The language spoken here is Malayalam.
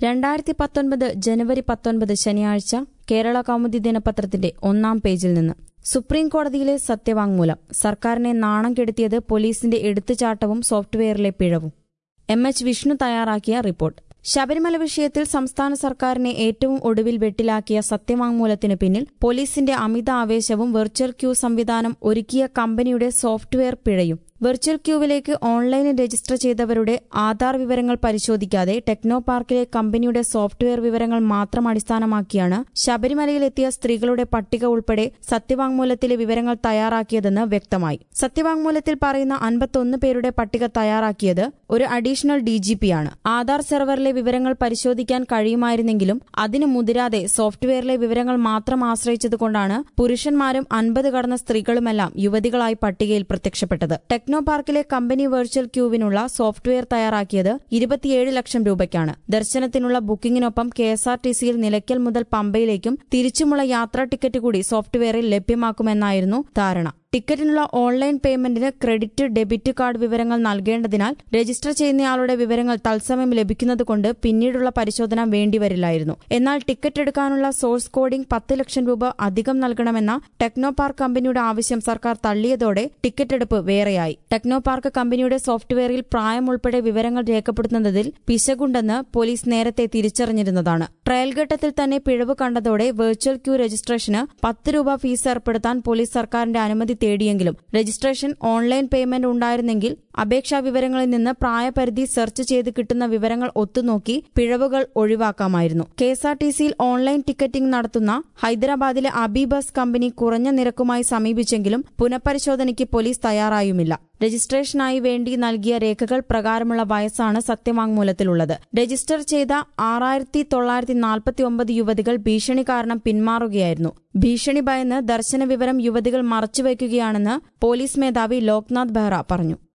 രണ്ടായിരത്തി പത്തൊൻപത് ജനുവരി പത്തൊൻപത് ശനിയാഴ്ച കേരള കൗമുദി ദിനപത്രത്തിന്റെ ഒന്നാം പേജിൽ നിന്ന് സുപ്രീം കോടതിയിലെ സത്യവാങ്മൂലം സർക്കാരിനെ നാണം കെടുത്തിയത് പോലീസിന്റെ എടുത്തുചാട്ടവും സോഫ്റ്റ്വെയറിലെ പിഴവും എം എച്ച് വിഷ്ണു തയ്യാറാക്കിയ റിപ്പോർട്ട് ശബരിമല വിഷയത്തിൽ സംസ്ഥാന സർക്കാരിനെ ഏറ്റവും ഒടുവിൽ വെട്ടിലാക്കിയ സത്യവാങ്മൂലത്തിന് പിന്നിൽ പോലീസിന്റെ അമിത ആവേശവും വെർച്വൽ ക്യൂ സംവിധാനം ഒരുക്കിയ കമ്പനിയുടെ സോഫ്റ്റ്വെയർ പിഴയും വെർച്വൽ ക്യൂവിലേക്ക് ഓൺലൈനിൽ രജിസ്റ്റർ ചെയ്തവരുടെ ആധാർ വിവരങ്ങൾ പരിശോധിക്കാതെ ടെക്നോ പാർക്കിലെ കമ്പനിയുടെ സോഫ്റ്റ്വെയർ വിവരങ്ങൾ മാത്രം അടിസ്ഥാനമാക്കിയാണ് ശബരിമലയിലെത്തിയ സ്ത്രീകളുടെ പട്ടിക ഉൾപ്പെടെ സത്യവാങ്മൂലത്തിലെ വിവരങ്ങൾ തയ്യാറാക്കിയതെന്ന് വ്യക്തമായി സത്യവാങ്മൂലത്തിൽ പറയുന്ന അൻപത്തൊന്ന് പേരുടെ പട്ടിക തയ്യാറാക്കിയത് ഒരു അഡീഷണൽ ഡിജിപിയാണ് ആധാർ സെർവറിലെ വിവരങ്ങൾ പരിശോധിക്കാൻ കഴിയുമായിരുന്നെങ്കിലും അതിന് മുതിരാതെ സോഫ്റ്റ്വെയറിലെ വിവരങ്ങൾ മാത്രം ആശ്രയിച്ചതുകൊണ്ടാണ് പുരുഷന്മാരും അൻപത് കടന്ന സ്ത്രീകളുമെല്ലാം യുവതികളായി പട്ടികയിൽ പ്രത്യക്ഷപ്പെട്ടത് ടെക്നോ പാർക്കിലെ കമ്പനി വെർച്വൽ ക്യൂവിനുള്ള സോഫ്റ്റ്വെയർ തയ്യാറാക്കിയത് ഇരുപത്തിയേഴ് ലക്ഷം രൂപയ്ക്കാണ് ദർശനത്തിനുള്ള ബുക്കിംഗിനൊപ്പം കെ എസ് ആർ ടി സിയിൽ നിലയ്ക്കൽ മുതൽ പമ്പയിലേക്കും തിരിച്ചുമുള്ള യാത്രാ ടിക്കറ്റ് കൂടി സോഫ്റ്റ്വെയറിൽ ലഭ്യമാക്കുമെന്നായിരുന്നു ധാരണ ടിക്കറ്റിനുള്ള ഓൺലൈൻ പേയ്മെന്റിന് ക്രെഡിറ്റ് ഡെബിറ്റ് കാർഡ് വിവരങ്ങൾ നൽകേണ്ടതിനാൽ രജിസ്റ്റർ ചെയ്യുന്നയാളുടെ വിവരങ്ങൾ തത്സമയം ലഭിക്കുന്നതുകൊണ്ട് പിന്നീടുള്ള പരിശോധന വേണ്ടിവരില്ലായിരുന്നു എന്നാൽ ടിക്കറ്റ് എടുക്കാനുള്ള സോഴ്സ് കോഡിംഗ് പത്ത് ലക്ഷം രൂപ അധികം നൽകണമെന്ന ടെക്നോ പാർക്ക് കമ്പനിയുടെ ആവശ്യം സർക്കാർ തള്ളിയതോടെ ടിക്കറ്റ് എടുപ്പ് വേറെയായി ടെക്നോ പാർക്ക് കമ്പനിയുടെ സോഫ്റ്റ്വെയറിൽ പ്രായം ഉൾപ്പെടെ വിവരങ്ങൾ രേഖപ്പെടുത്തുന്നതിൽ പിശകുണ്ടെന്ന് പോലീസ് നേരത്തെ തിരിച്ചറിഞ്ഞിരുന്നതാണ് ട്രയൽ ഘട്ടത്തിൽ തന്നെ പിഴവ് കണ്ടതോടെ വെർച്വൽ ക്യൂ രജിസ്ട്രേഷന് പത്ത് രൂപ ഫീസ് ഏർപ്പെടുത്താൻ പോലീസ് സർക്കാരിന്റെ അനുമതി തേടിയെങ്കിലും രജിസ്ട്രേഷൻ ഓൺലൈൻ പേയ്മെന്റ് ഉണ്ടായിരുന്നെങ്കിൽ അപേക്ഷാ വിവരങ്ങളിൽ നിന്ന് പ്രായപരിധി സെർച്ച് ചെയ്ത് കിട്ടുന്ന വിവരങ്ങൾ ഒത്തുനോക്കി പിഴവുകൾ ഒഴിവാക്കാമായിരുന്നു കെ എസ് ആർ ടി സിയിൽ ഓൺലൈൻ ടിക്കറ്റിംഗ് നടത്തുന്ന ഹൈദരാബാദിലെ അബി ബസ് കമ്പനി കുറഞ്ഞ നിരക്കുമായി സമീപിച്ചെങ്കിലും പുനഃപരിശോധനയ്ക്ക് പോലീസ് തയ്യാറായുമില്ല രജിസ്ട്രേഷനായി വേണ്ടി നൽകിയ രേഖകൾ പ്രകാരമുള്ള വയസ്സാണ് സത്യവാങ്മൂലത്തിലുള്ളത് രജിസ്റ്റർ ചെയ്ത ആറായിരത്തി തൊള്ളായിരത്തി നാൽപ്പത്തി ഒമ്പത് യുവതികൾ ഭീഷണി കാരണം പിന്മാറുകയായിരുന്നു ഭീഷണി ഭയന്ന് ദർശന വിവരം യുവതികൾ മറച്ചുവെക്കുകയാണെന്ന് പോലീസ് മേധാവി ലോക്നാഥ് ബെഹ്റ പറഞ്ഞു